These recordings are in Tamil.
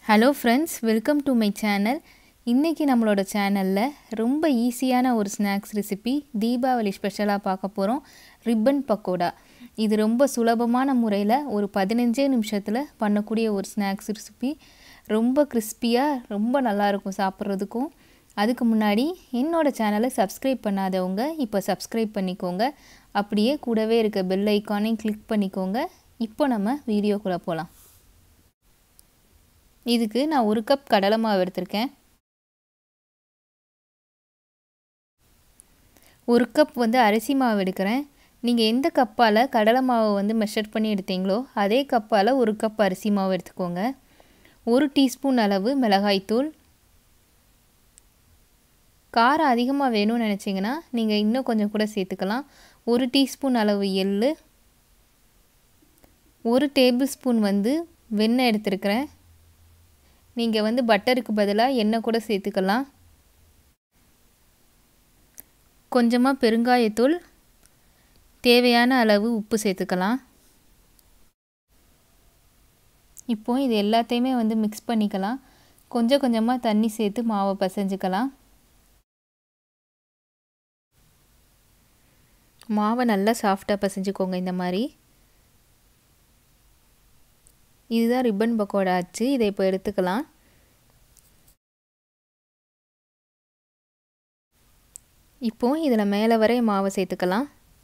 hello friends welcome to my channel இன்றைக்கி நம்மளோட சேனலில் ரொம்ப ஈஸியான ஒரு ஸ்நாக்ஸ் ரெசிபி தீபாவளி ஸ்பெஷலாக பார்க்க போகிறோம் ரிப்பன் பக்கோடா இது ரொம்ப சுலபமான முறையில் ஒரு பதினஞ்சே நிமிஷத்தில் பண்ணக்கூடிய ஒரு ஸ்நாக்ஸ் ரெசிபி ரொம்ப கிறிஸ்பியாக ரொம்ப நல்லாயிருக்கும் சாப்பிட்றதுக்கும் அதுக்கு முன்னாடி என்னோடய சேனலை சப்ஸ்கிரைப் பண்ணாதவங்க இப்போ சப்ஸ்கிரைப் பண்ணிக்கோங்க அப்படியே கூடவே இருக்க பெல் ஐக்கானையும் கிளிக் பண்ணிக்கோங்க இப்போ நம்ம வீடியோக்குள்ளே போகலாம் இதுக்கு நான் ஒரு கப் கடலை மாவு எடுத்திருக்கேன் ஒரு கப் வந்து அரிசி மாவு எடுக்கிறேன் நீங்கள் எந்த கப்பால் கடலை மாவை வந்து மெஷர் பண்ணி எடுத்தீங்களோ அதே கப்பால் ஒரு கப் அரிசி மாவு எடுத்துக்கோங்க ஒரு டீஸ்பூன் அளவு மிளகாய்த்தூள் காரம் அதிகமாக வேணும்னு நினச்சிங்கன்னா நீங்கள் இன்னும் கொஞ்சம் கூட சேர்த்துக்கலாம் ஒரு டீஸ்பூன் அளவு எள் ஒரு டேபிள் ஸ்பூன் வந்து வெண்ணெய் எடுத்துருக்கிறேன் நீங்கள் வந்து பட்டருக்கு பதிலாக எண்ணெய் கூட சேர்த்துக்கலாம் கொஞ்சமாக பெருங்காயத்தூள் தேவையான அளவு உப்பு சேர்த்துக்கலாம் இப்போ இது எல்லாத்தையுமே வந்து மிக்ஸ் பண்ணிக்கலாம் கொஞ்சம் கொஞ்சமாக தண்ணி சேர்த்து மாவை பசைஞ்சுக்கலாம் மாவை நல்லா சாஃப்டாக பசைஞ்சுக்கோங்க இந்த மாதிரி இதுதான் ரிப்பன் பக்கோடா ஆச்சு இதை இப்போ எடுத்துக்கலாம் இப்போ இதில் மேலே வரை மாவை சேர்த்துக்கலாம்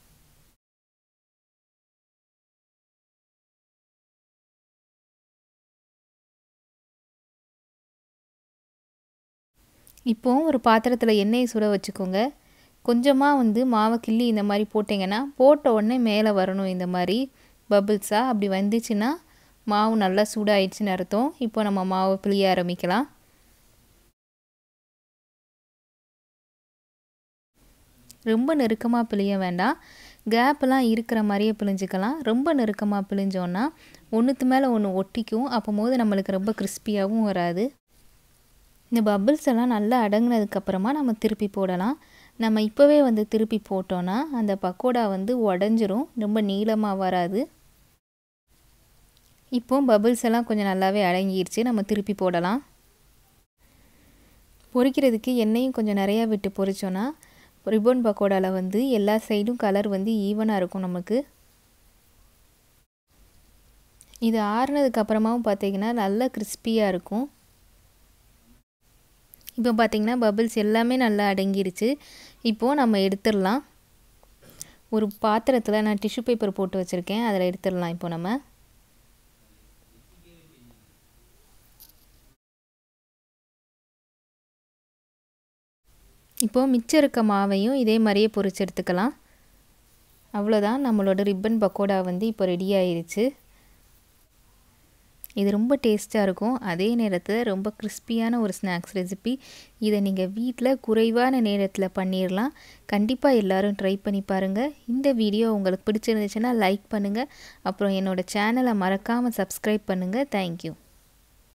இப்போ ஒரு பாத்திரத்தில் எண்ணெயை சுட வச்சுக்கோங்க கொஞ்சமாக வந்து மாவை கிள்ளி இந்த மாதிரி போட்டிங்கன்னா போட்ட உடனே மேலே வரணும் இந்த மாதிரி பபிள்ஸாக அப்படி வந்துச்சுன்னா மாவு நல்லா சூடாயிடுச்சுன்னு அர்த்தம் இப்போ நம்ம மாவை பிழிய ஆரம்பிக்கலாம் ரொம்ப நெருக்கமாக பிழிய வேண்டாம் கேப்பெல்லாம் இருக்கிற மாதிரியே பிழிஞ்சிக்கலாம் ரொம்ப நெருக்கமாக பிழிஞ்சோன்னா ஒன்றுத்து மேலே ஒன்று ஒட்டிக்கும் அப்போது நம்மளுக்கு ரொம்ப கிறிஸ்பியாகவும் வராது இந்த பபிள்ஸ் எல்லாம் நல்லா அடங்கினதுக்கப்புறமா நம்ம திருப்பி போடலாம் நம்ம இப்போவே வந்து திருப்பி போட்டோன்னா அந்த பக்கோடா வந்து உடஞ்சிரும் ரொம்ப நீளமாக வராது இப்போ பபிள்ஸ் எல்லாம் கொஞ்சம் நல்லாவே அடங்கிருச்சு நம்ம திருப்பி போடலாம் பொரிக்கிறதுக்கு எண்ணெயும் கொஞ்சம் நிறையா விட்டு பொரிச்சோன்னா ரிப்பன் பக்கோடாவில் வந்து எல்லா சைடும் கலர் வந்து ஈவனாக இருக்கும் நமக்கு இது ஆறுனதுக்கு அப்புறமாவும் பார்த்தீங்கன்னா நல்லா கிறிஸ்பியாக இருக்கும் இப்போ பார்த்திங்கன்னா பபிள்ஸ் எல்லாமே நல்லா அடங்கிருச்சு இப்போது நம்ம எடுத்துடலாம் ஒரு பாத்திரத்தில் நான் டிஷ்யூ பேப்பர் போட்டு வச்சுருக்கேன் அதில் எடுத்துடலாம் இப்போ நம்ம இப்போது மிச்சம் இருக்க மாவையும் இதே மாதிரியே பொரிச்சு எடுத்துக்கலாம் அவ்வளோதான் நம்மளோட ரிப்பன் பக்கோடா வந்து இப்போ ரெடி ஆயிருச்சு இது ரொம்ப டேஸ்ட்டாக இருக்கும் அதே நேரத்தில் ரொம்ப கிறிஸ்பியான ஒரு ஸ்நாக்ஸ் ரெசிபி இதை நீங்கள் வீட்டில் குறைவான நேரத்தில் பண்ணிடலாம் கண்டிப்பாக எல்லோரும் ட்ரை பண்ணி பாருங்கள் இந்த வீடியோ உங்களுக்கு பிடிச்சிருந்துச்சுன்னா லைக் பண்ணுங்கள் அப்புறம் என்னோடய சேனலை மறக்காமல் சப்ஸ்கிரைப் பண்ணுங்கள் தேங்க்யூ